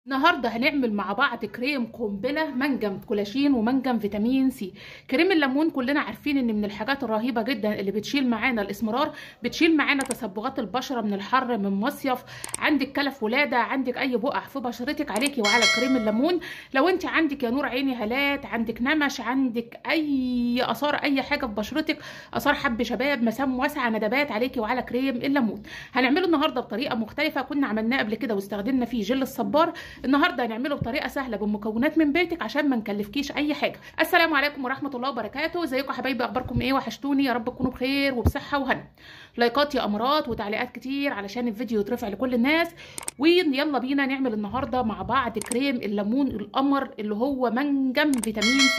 النهارده هنعمل مع بعض كريم قنبله منجم كولاجين ومنجم فيتامين سي كريم الليمون كلنا عارفين ان من الحاجات الرهيبه جدا اللي بتشيل معانا الاسمرار بتشيل معانا تصبغات البشره من الحر من مصيف عندك كلف ولاده عندك اي بقع في بشرتك عليكي وعلى كريم الليمون لو انت عندك يا نور عيني هالات عندك نمش عندك اي اثار اي حاجه في بشرتك اثار حب شباب مسام واسعه ندبات عليكي وعلى كريم الليمون هنعمله النهارده بطريقه مختلفه كنا عملناه قبل كده واستخدمنا فيه جل الصبار النهارده هنعمله بطريقه سهله بمكونات من بيتك عشان ما نكلفكيش اي حاجه السلام عليكم ورحمه الله وبركاته ازيكم يا حبايبي اخباركم ايه وحشتوني يا رب تكونوا بخير وبصحه وهنا لايكات يا امارات وتعليقات كتير علشان الفيديو يترفع لكل الناس ويلا بينا نعمل النهارده مع بعض كريم الليمون القمر اللي هو منجم فيتامين سي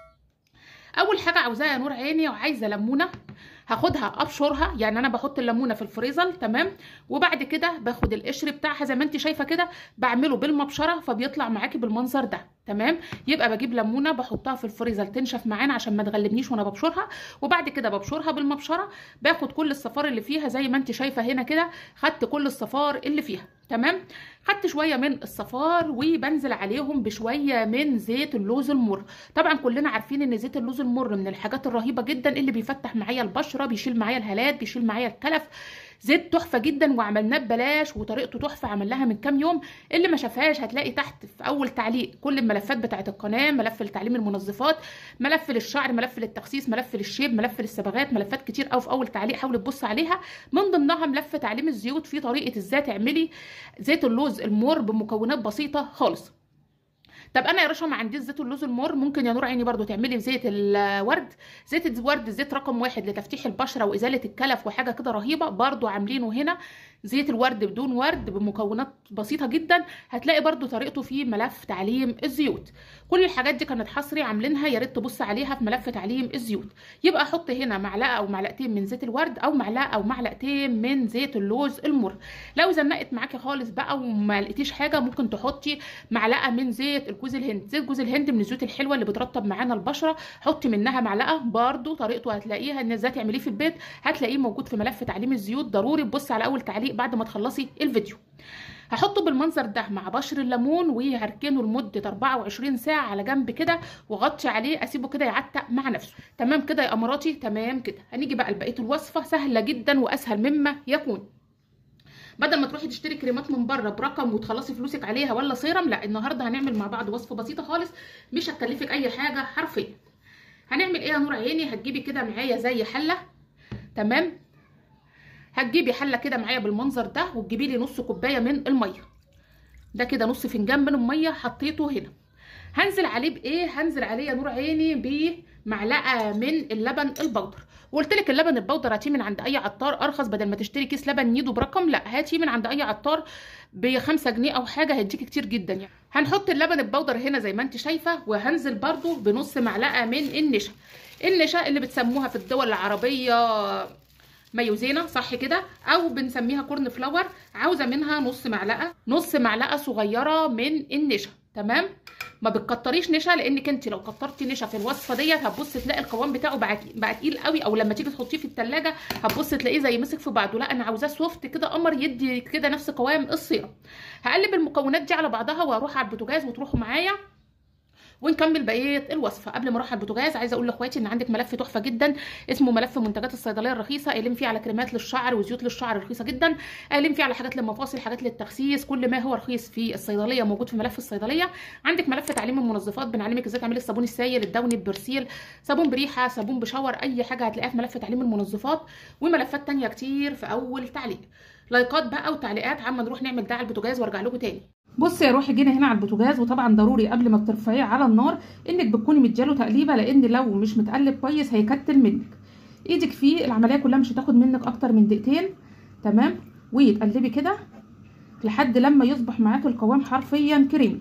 اول حاجه عاوزاها يا نور عيني وعايزه ليمونه هاخدها ابشرها يعني انا بحط الليمونه في الفريزر تمام وبعد كده باخد القشر بتاعها زي ما انت شايفه كده بعمله بالمبشره فبيطلع معاكي بالمنظر ده تمام يبقى بجيب ليمونه بحطها في الفريزر تنشف معانا عشان ما تغلبنيش وانا ببشرها وبعد كده ببشرها بالمبشره باخد كل الصفار اللي فيها زي ما انت شايفه هنا كده خدت كل الصفار اللي فيها تمام خدت شويه من الصفار وبنزل عليهم بشويه من زيت اللوز المر طبعا كلنا عارفين ان زيت اللوز المر من الحاجات الرهيبه جدا اللي بيفتح معايا البشره بيشيل معايا الهالات بيشيل معايا الكلف زيت تحفه جدا وعملناه ببلاش وطريقته تحفه عملناها من كام يوم اللي ما شافهاش هتلاقي تحت في اول تعليق كل الملفات بتاعه القناه ملف لتعليم المنظفات ملف للشعر ملف للتخسيس ملف للشيب ملف للصبغات ملفات كتير قوي في اول تعليق حاولي تبص عليها من ضمنها ملف تعليم الزيوت في طريقه ازاي تعملي زيت اللوز المر بمكونات بسيطه خالص طب انا يا رشا ما عنديش زيت اللوز المر ممكن يا نور عيني برضو تعملي زيت الورد زيت الورد زيت رقم واحد لتفتيح البشره وازاله الكلف وحاجه كده رهيبه برضو عاملينه هنا زيت الورد بدون ورد بمكونات بسيطه جدا هتلاقي برضو طريقته في ملف تعليم الزيوت كل الحاجات دي كانت حصري عاملينها يا ريت تبص عليها في ملف تعليم الزيوت يبقى احط هنا معلقه او معلقتين من زيت الورد او معلقه او معلقتين من زيت اللوز المر لو زنقت معاكي خالص بقى وما لقيتيش حاجه ممكن تحطي معلقه من زيت جوز الهند زيت جوز الهند من الزيوت الحلوه اللي بترطب معانا البشره حطي منها معلقه برضو طريقته هتلاقيها ان ازاي تعمليه في البيت هتلاقيه موجود في ملف تعليم الزيوت ضروري تبصي على اول تعليق بعد ما تخلصي الفيديو هحطه بالمنظر ده مع بشر الليمون وهركنه لمده 24 ساعه على جنب كده واغطي عليه اسيبه كده يعتق مع نفسه تمام كده يا اماراتي تمام كده هنيجي بقى لبقيه الوصفه سهله جدا واسهل مما يكون بدل ما تروحي تشتري كريمات من بره برقم وتخلصي فلوسك عليها ولا سيرم لا النهارده هنعمل مع بعض وصفه بسيطه خالص مش هتكلفك اي حاجه حرفيا هنعمل ايه يا نور عيني هتجيبي كده معايا زي حله تمام هتجيبي حله كده معايا بالمنظر ده وتجيبي لي نص كوبايه من الميه ده كده نص فنجان من الميه حطيته هنا هنزل عليه بايه هنزل عليه يا نور عيني بمعلقه من اللبن البودر وقلت لك اللبن البودر هاتيه من عند اي عطار ارخص بدل ما تشتري كيس لبن نيدو برقم لا هاتيه من عند اي عطار ب 5 جنيه او حاجه هيديكي كتير جدا يعني هنحط اللبن البودر هنا زي ما انت شايفه وهنزل برده بنص معلقه من النشا النشا اللي بتسموها في الدول العربيه مايوزينا صح كده او بنسميها كورن فلاور عاوزه منها نص معلقه نص معلقه صغيره من النشا تمام ما بتكتريش نشا لانك انت لو كترتي نشا في الوصفه ديت هتبص تلاقي القوام بتاعه بقى بقى تقيل قوي او لما تيجي تحطيه في التلاجة هتبص تلاقيه زي مسك في بعضه لا انا عاوزاه سوفت كده قمر يدي كده نفس قوام الصيام هقلب المكونات دي على بعضها واروح على البوتاجاز وتروحوا معايا ونكمل بقيه الوصفه قبل ما اروح على البوتاجاز عايزه اقول لاخواتي ان عندك ملف تحفه جدا اسمه ملف منتجات الصيدليه الرخيصه قايلين فيه على كريمات للشعر وزيوت للشعر رخيصه جدا قايلين فيه على حاجات للمفاصل حاجات للتخسيس كل ما هو رخيص في الصيدليه موجود في ملف الصيدليه عندك ملف تعليم المنظفات بنعلمك ازاي تعملي الصابون السائل الدوني البرسيل صابون بريحه صابون بشاور اي حاجه هتلاقيها في ملف تعليم المنظفات وملفات تانية كتير في اول تعليق لايكات بقى وتعليقات عما نروح نعمل ده على البوتاجاز وارجع لكم تاني بصي يا روحي جينا هنا على البوتاجاز وطبعا ضروري قبل ما بترفعيه على النار انك بتكوني مدياله تقليبه لان لو مش متقلب كويس هيكتل منك ايدك فيه العمليه كلها مش هتاخد منك اكتر من دقيقتين تمام وتقلبي كده لحد لما يصبح معاكي القوام حرفيا كريمي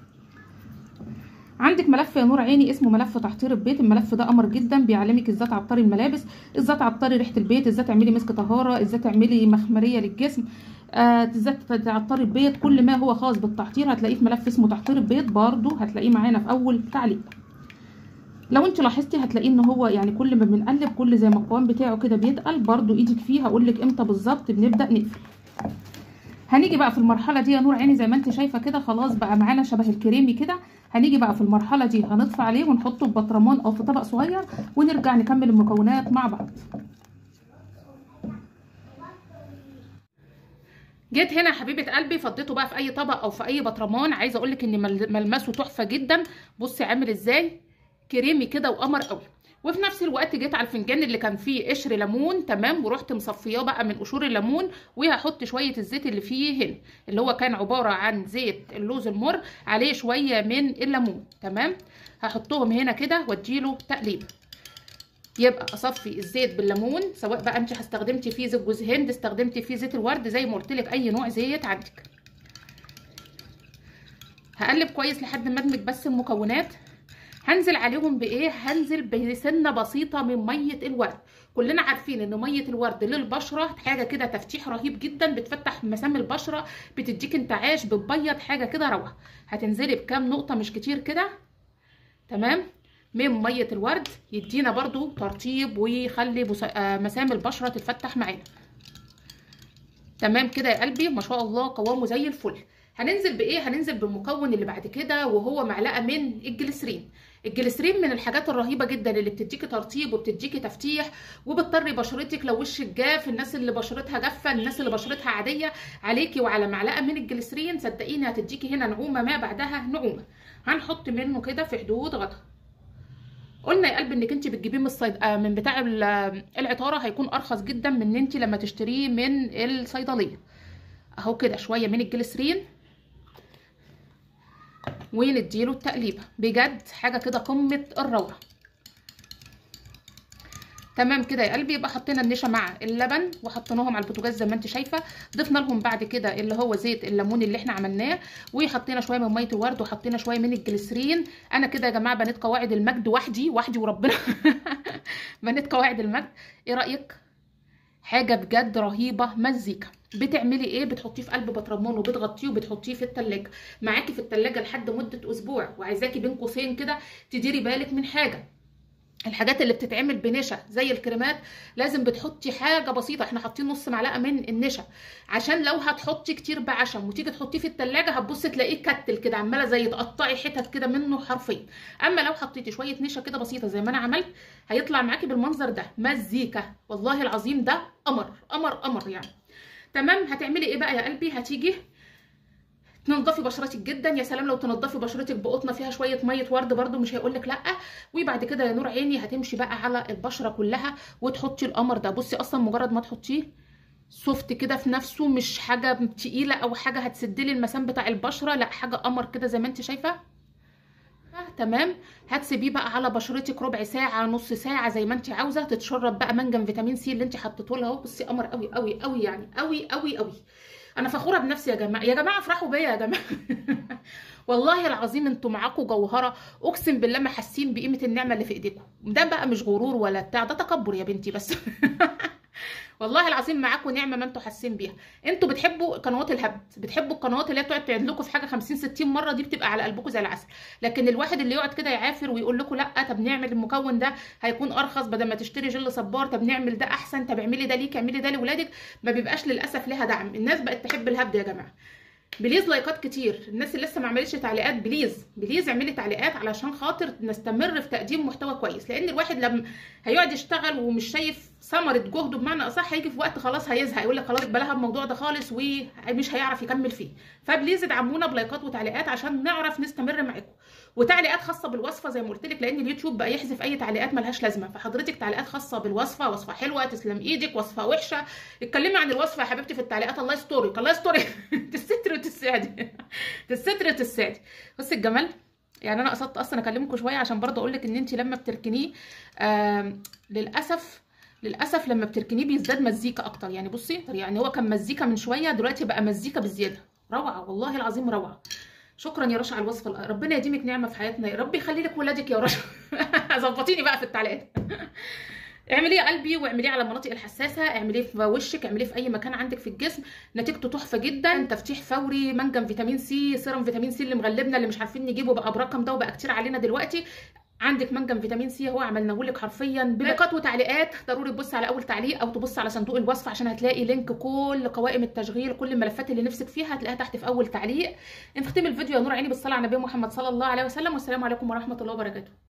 عندك ملف يا نور عيني اسمه ملف تحضير البيت الملف ده قمر جدا بيعلمك ازاي تعطري الملابس ازاي تعطري ريحه البيت ازاي تعملي مسك طهاره ازاي تعملي مخمريه للجسم ازاي آه تعطري البيت كل ما هو خاص بالتحضير هتلاقيه في ملف اسمه تحضير البيت برضو هتلاقيه معانا في اول تعليق لو انت لاحظتي هتلاقيه ان هو يعني كل ما بنقلب كل زي ما القوام بتاعه كده بيتقل برضو ايدك فيه هقول لك امتى بالظبط بنبدا نقفل هنيجي بقى في المرحله دي يا نور عيني زي ما انت شايفه كده خلاص بقى معانا شبه الكريمي كده هنيجي بقى في المرحله دي هنطفي عليه ونحطه في بطرمان او في طبق صغير ونرجع نكمل المكونات مع بعض جيت هنا يا حبيبه قلبي فضيته بقى في اي طبق او في اي بطرمان عايزه اقول لك ان ملمسه تحفه جدا بصي عامل ازاي كريمي كده وقمر قوي وفي نفس الوقت جيت على الفنجان اللي كان فيه قشر ليمون تمام ورحت مصفياه بقى من قشور الليمون وهحط شويه الزيت اللي فيه هنا اللي هو كان عباره عن زيت اللوز المر عليه شويه من الليمون تمام هحطهم هنا كده واديله تقليبه يبقى اصفي الزيت بالليمون سواء بقى انت استخدمتي فيه زيت جوز هند استخدمتي فيه زيت الورد زي ما قلت لك اي نوع زيت عندك هقلب كويس لحد ما ادمج بس المكونات هنزل عليهم بايه هنزل بسنه بسيطه من ميه الورد كلنا عارفين ان ميه الورد للبشره حاجه كده تفتيح رهيب جدا بتفتح مسام البشره بتديك انتعاش بتبيض حاجه كده روعه هتنزلي بكام نقطه مش كتير كده تمام من ميه الورد يدينا برضو ترطيب ويخلي مسام البشره تتفتح معانا تمام كده يا قلبي ما شاء الله قوامه زي الفل هننزل بايه هننزل بالمكون اللي بعد كده وهو معلقه من الجليسرين الجليسرين من الحاجات الرهيبه جدا اللي بتديكي ترطيب وبتديكي تفتيح وبتطري بشرتك لو وشك جاف الناس اللي بشرتها جافه الناس اللي بشرتها عاديه عليكي وعلى معلقه من الجليسرين صدقيني هتديكي هنا نعومه ما بعدها نعومه هنحط منه كده في حدود غطا قلنا يا قلبي انك انت بتجيبيه من الصيد آه من بتاع العطاره هيكون ارخص جدا من ان انت لما تشتريه من الصيدليه اهو كده شويه من الجليسرين ونديله التقليبه بجد حاجه كده قمه الروعه تمام كده يا قلبي يبقى حطينا النشا مع اللبن وحطيناهم على البوتاجاز زي ما انت شايفه ضفنا لهم بعد كده اللي هو زيت الليمون اللي احنا عملناه وحطينا شويه من ميه الورد وحطينا شويه من الجليسرين انا كده يا جماعه بنيت قواعد المجد وحدي وحدي وربنا بنيت قواعد المجد ايه رايك حاجه بجد رهيبه مزيكا بتعملي ايه بتحطيه في قلب بطرمان وبتغطيه وبتحطيه في التلاجة معاكي في التلاجة لحد مده اسبوع وعايزاكي بين قوسين كده تديري بالك من حاجه الحاجات اللي بتتعمل بنشا زي الكريمات لازم بتحطي حاجه بسيطه احنا حاطين نص معلقه من النشا عشان لو هتحطي كتير بعشم وتيجي تحطيه في التلاجة هتبصي تلاقيه كتل كده عماله زي تقطعي حتت كده منه حرفيا اما لو حطيتي شويه نشا كده بسيطه زي ما انا عملت هيطلع معاكي بالمنظر ده مزيكا والله العظيم ده قمر قمر قمر يعني تمام هتعملي ايه بقى يا قلبي هتيجي تنضفي بشرتك جدا يا سلام لو تنضفي بشرتك بقطنه فيها شويه ميه ورد برده مش هيقولك لا وبعد كده يا نور عيني هتمشي بقى على البشره كلها وتحطي القمر ده بصي اصلا مجرد ما تحطيه سوفت كده في نفسه مش حاجه تقيله او حاجه هتسدلي المسام بتاع البشره لا حاجه قمر كده زي ما انت شايفه آه تمام هتسيبيه بقى على بشرتك ربع ساعه نص ساعه زي ما انت عاوزه تتشرب بقى منجم فيتامين سي اللي انت حطيته لها اهو بصي قمر قوي قوي قوي يعني قوي قوي قوي انا فخوره بنفسي يا جماعه يا جماعه افرحوا بيا يا جماعه والله العظيم انتوا معاكم جوهره اقسم بالله ما حاسين بقيمه النعمه اللي في ايديكم ده بقى مش غرور ولا بتاع ده تكبر يا بنتي بس والله العظيم معاكم نعمه ما انتوا حاسين بيها انتوا بتحبوا قنوات الهبد بتحبوا القنوات اللي هي بتقعد تعيد لكم في حاجه 50 60 مره دي بتبقى على قلبكم زي العسل لكن الواحد اللي يقعد كده يعافر ويقول لكم لا طب نعمل المكون ده هيكون ارخص بدل ما تشتري جل صبار طب نعمل ده احسن طب اعملي ده ليك اعملي ده لاولادك ما بيبقاش للاسف ليها دعم الناس بقت تحب الهبد يا جماعه بليز لايكات كتير الناس اللي لسه ما عملتش تعليقات بليز بليز اعملي تعليقات علشان خاطر نستمر في تقديم محتوى كويس لان الواحد لما هيقعد يشتغل ومش شايف ثمره جهده بمعنى اصح هيجي في وقت خلاص هيزهق يقول لك خلاص بلاها الموضوع ده خالص ومش هيعرف يكمل فيه فبليز ادعمونا بلايكات وتعليقات عشان نعرف نستمر معاكم وتعليقات خاصه بالوصفه زي ما قلت لك لان اليوتيوب بقى يحذف اي تعليقات ملهاش لازمه فحضرتك تعليقات خاصه بالوصفه وصفه حلوه تسلم ايدك وصفه وحشه اتكلمي عن الوصفه يا حبيبتي في التعليقات الله يسترك الله يسترك تستر وتسعدي تستر وتسعدي بصي الجمال يعني انا قصدت اصلا اكلمكم شويه عشان برضه اقول لك ان انت لما بتركنيه للاسف للاسف لما بتركنيه بيزداد مزيكا اكتر يعني بصي يعني هو كان مزيكا من شويه دلوقتي بقى مزيكا بزياده روعه والله العظيم روعه شكرا يا رشا على الوصفه ربنا يديمك نعمه في حياتنا يا رب يخلي لك ولادك يا رشا ظبطيني بقى في التعليقات اعمليه يا قلبي واعمليه على المناطق الحساسه اعمليه في وشك اعمليه في اي مكان عندك في الجسم نتيجته تحفه جدا تفتيح فوري منجم فيتامين سي سيرم فيتامين سي اللي مغلبنا اللي مش عارفين نجيبه بقى برقم ده وبقى كتير علينا دلوقتي عندك منجم فيتامين سي اهو عملناه لك حرفيا بنقاط وتعليقات ضروري تبص على اول تعليق او تبص على صندوق الوصف عشان هتلاقي لينك كل قوائم التشغيل كل الملفات اللي نفسك فيها هتلاقيها تحت في اول تعليق نختم الفيديو يا نور عيني بالصلاه على النبي محمد صلى الله عليه وسلم والسلام عليكم ورحمه الله وبركاته